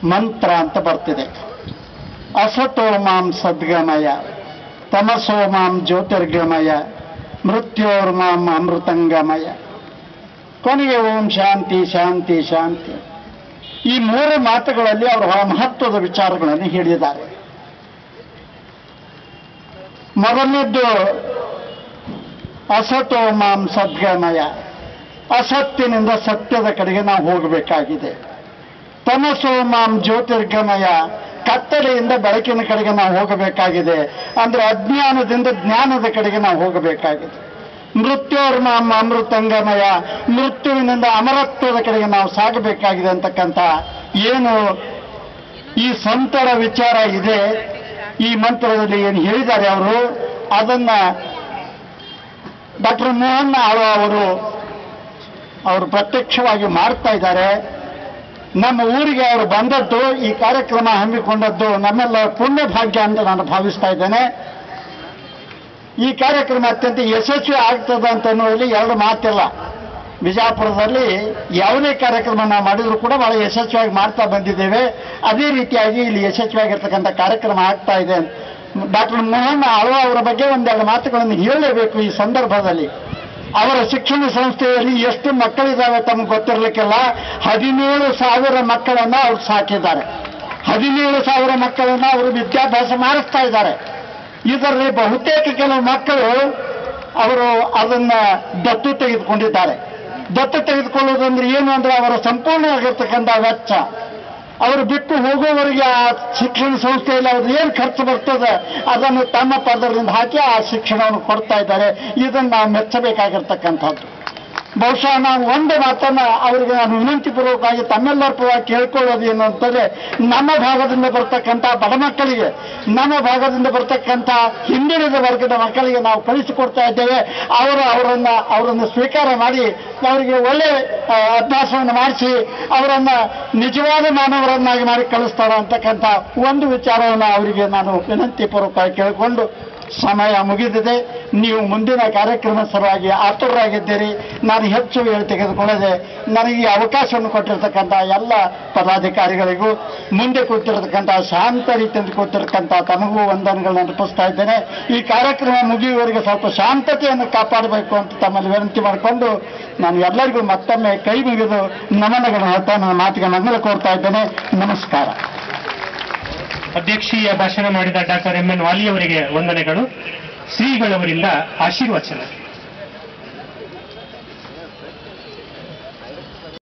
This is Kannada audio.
ಮಂತ್ರ ಅಂತ ಬರ್ತಿದೆ ಅಸತೋ ಮಾಂ ಸದ್ಗಮಯ ತಮಸೋ ಮಾಂ ಜ್ಯೋತಿರ್ಗಮಯ ಮೃತ್ಯೋರ್ಮಾಂ ಅಮೃತಂಗಮಯ ಕೊನೆಗೆ ಓಂ ಶಾಂತಿ ಶಾಂತಿ ಶಾಂತಿ ಈ ಮೂರು ಮಾತುಗಳಲ್ಲಿ ಅವರು ಬಹಳ ಮಹತ್ವದ ವಿಚಾರಗಳನ್ನು ಹೇಳಿದ್ದಾರೆ ಮೊದಲನೇದ್ದು ಅಸತೋ ಮಾಂ ಸದ್ಗಮಯ ಅಸತ್ಯನಿಂದ ಸತ್ಯದ ಕಡೆಗೆ ನಾವು ಹೋಗಬೇಕಾಗಿದೆ ತಮಸೋ ಮಾಂ ಜ್ಯೋತಿರ್ಗಮಯ ಕತ್ತಲೆಯಿಂದ ಬೆಳಕಿನ ಕಡೆಗೆ ನಾವು ಹೋಗಬೇಕಾಗಿದೆ ಅಂದ್ರೆ ಅಜ್ಞಾನದಿಂದ ಜ್ಞಾನದ ಕಡೆಗೆ ನಾವು ಹೋಗಬೇಕಾಗಿದೆ ಮೃತ್ಯೋರ್ಮಾಂ ಅಮೃತಂಗಮಯ ಮೃತ್ಯುವಿನಿಂದ ಅಮರತ್ವದ ಕಡೆಗೆ ನಾವು ಸಾಗಬೇಕಾಗಿದೆ ಅಂತಕ್ಕಂಥ ಏನು ಈ ಸಂತರ ವಿಚಾರ ಇದೆ ಈ ಮಂತ್ರದಲ್ಲಿ ಏನು ಹೇಳಿದ್ದಾರೆ ಅವರು ಅದನ್ನ ಡಾಕ್ಟರ್ ಮೋಹನ್ ಆಳ್ವ ಅವರು ಅವರು ಪ್ರತ್ಯಕ್ಷವಾಗಿ ಮಾಡ್ತಾ ಇದ್ದಾರೆ ನಮ್ಮ ಊರಿಗೆ ಅವರು ಬಂದದ್ದು ಈ ಕಾರ್ಯಕ್ರಮ ಹಮ್ಮಿಕೊಂಡದ್ದು ನಮ್ಮೆಲ್ಲ ಪುಣ್ಯ ಭಾಗ್ಯ ಅಂತ ನಾನು ಭಾವಿಸ್ತಾ ಇದ್ದೇನೆ ಈ ಕಾರ್ಯಕ್ರಮ ಅತ್ಯಂತ ಯಶಸ್ವಿ ಆಗ್ತದೆ ಅಂತ ಅನ್ನೋದ್ರಲ್ಲಿ ಎರಡು ಮಾತಿಲ್ಲ ಬಿಜಾಪುರದಲ್ಲಿ ಯಾವುದೇ ಕಾರ್ಯಕ್ರಮ ನಾವು ಮಾಡಿದ್ರು ಕೂಡ ಬಹಳ ಯಶಸ್ವಿಯಾಗಿ ಮಾಡ್ತಾ ಬಂದಿದ್ದೇವೆ ಅದೇ ರೀತಿಯಾಗಿ ಇಲ್ಲಿ ಯಶಸ್ವಿಯಾಗಿರ್ತಕ್ಕಂಥ ಕಾರ್ಯಕ್ರಮ ಆಗ್ತಾ ಇದೆ ಡಾಕ್ಟರ್ ಮೋಹನ್ ಆಳ್ವ ಅವರ ಬಗ್ಗೆ ಒಂದೆರಡು ಮಾತುಗಳನ್ನು ಹೇಳಲೇಬೇಕು ಈ ಸಂದರ್ಭದಲ್ಲಿ ಅವರ ಶಿಕ್ಷಣ ಸಂಸ್ಥೆಯಲ್ಲಿ ಎಷ್ಟು ಮಕ್ಕಳಿದ್ದಾವೆ ತಮಗೆ ಗೊತ್ತಿರಲಿಕ್ಕಿಲ್ಲ ಹದಿನೇಳು ಸಾವಿರ ಮಕ್ಕಳನ್ನ ಅವ್ರು ಸಾಕಿದ್ದಾರೆ ಹದಿನೇಳು ಸಾವಿರ ಮಕ್ಕಳನ್ನ ಅವರು ವಿದ್ಯಾಭ್ಯಾಸ ಮಾಡಿಸ್ತಾ ಇದ್ದಾರೆ ಇದರಲ್ಲಿ ಬಹುತೇಕ ಕೆಲವು ಮಕ್ಕಳು ಅವರು ಅದನ್ನ ದತ್ತು ತೆಗೆದುಕೊಂಡಿದ್ದಾರೆ ದತ್ತು ತೆಗೆದುಕೊಳ್ಳೋದಂದ್ರೆ ಏನು ಅಂದ್ರೆ ಅವರ ಸಂಪೂರ್ಣವಾಗಿರ್ತಕ್ಕಂಥ ವೆಚ್ಚ ಅವರು ಬಿಟ್ಟು ಹೋಗುವವರೆಗೆ ಆ ಶಿಕ್ಷಣ ಸಂಸ್ಥೆಯಲ್ಲಿ ಅವ್ರದ್ದು ಏನು ಖರ್ಚು ಬರ್ತದೆ ಅದನ್ನು ತಮ್ಮ ಪದರಿಂದ ಹಾಕಿ ಆ ಶಿಕ್ಷಣವನ್ನು ಕೊಡ್ತಾ ಇದ್ದಾರೆ ಇದನ್ನು ನಾವು ಮೆಚ್ಚಬೇಕಾಗಿರ್ತಕ್ಕಂಥದ್ದು ಬಹುಶಃ ನಾವು ಒಂದು ಮಾತನ್ನ ಅವರಿಗೆ ನಾನು ವಿನಂತಿ ಪೂರ್ವಕವಾಗಿ ತಮ್ಮೆಲ್ಲರ ಪರವಾಗಿ ಕೇಳ್ಕೊಳ್ಳೋದು ಏನು ಅಂತಂದ್ರೆ ನಮ್ಮ ಭಾಗದಿಂದ ಬರ್ತಕ್ಕಂಥ ಬಡ ಮಕ್ಕಳಿಗೆ ನಮ್ಮ ಭಾಗದಿಂದ ಬರ್ತಕ್ಕಂಥ ಹಿಂದುಳಿದ ವರ್ಗದ ಮಕ್ಕಳಿಗೆ ನಾವು ಕಳಿಸಿಕೊಡ್ತಾ ಇದ್ದೇವೆ ಅವರು ಅವರನ್ನ ಅವರನ್ನು ಸ್ವೀಕಾರ ಮಾಡಿ ಅವರಿಗೆ ಒಳ್ಳೆ ಆ, ಅಭ್ಯಾಸವನ್ನು ಮಾಡಿಸಿ ಅವರನ್ನ ನಿಜವಾದ ಮಾನವರನ್ನಾಗಿ ಮಾಡಿ ಕಳಿಸ್ತಾರೆ ಅಂತಕ್ಕಂಥ ಒಂದು ವಿಚಾರವನ್ನು ಅವರಿಗೆ ನಾನು ವಿನಂತಿ ಪೂರ್ವಕವಾಗಿ ಕೇಳಿಕೊಂಡು ಸಮಯ ಮುಗಿದಿದೆ ನೀವು ಮುಂದಿನ ಕಾರ್ಯಕ್ರಮ ಸಲುವಾಗಿ ಆತುರರಾಗಿದ್ದೀರಿ ನಾನು ಹೆಚ್ಚು ವೇಳೆ ತೆಗೆದುಕೊಳ್ಳದೆ ನನಗೆ ಈ ಅವಕಾಶವನ್ನು ಕೊಟ್ಟಿರ್ತಕ್ಕಂಥ ಎಲ್ಲ ಪದಾಧಿಕಾರಿಗಳಿಗೂ ಮುಂದೆ ಕೂತಿರ್ತಕ್ಕಂಥ ಶಾಂತ ರೀತಿಯಿಂದ ಕೂತಿರ್ತಕ್ಕಂಥ ತಮಗೂ ವಂದನೆಗಳನ್ನ ಅರ್ಪಿಸ್ತಾ ಇದ್ದೇನೆ ಈ ಕಾರ್ಯಕ್ರಮ ಮುಗಿಯುವವರೆಗೆ ಸ್ವಲ್ಪ ಶಾಂತತೆಯನ್ನು ಕಾಪಾಡಬೇಕು ಅಂತ ತಮ್ಮಲ್ಲಿ ವಿನಂತಿ ಮಾಡಿಕೊಂಡು ನಾನು ಎಲ್ಲರಿಗೂ ಮತ್ತೊಮ್ಮೆ ಕೈ ಮುಗಿದು ನಮನಗಳನ್ನು ಹೇಳ್ತಾ ನನ್ನ ಮಾತಿಗೆ ಮಂಗಲ ಕೋರ್ತಾ ಇದ್ದೇನೆ ನಮಸ್ಕಾರ ಅಧ್ಯಕ್ಷೀಯ ಭಾಷಣ ಮಾಡಿದ ಡಾಕ್ಟರ್ ಎಂ ಎನ್ ವಾಲಿ ಅವರಿಗೆ ವಂದನೆಗಳು ಶ್ರೀಗಳವರಿಂದ ಆಶೀರ್ವಚನ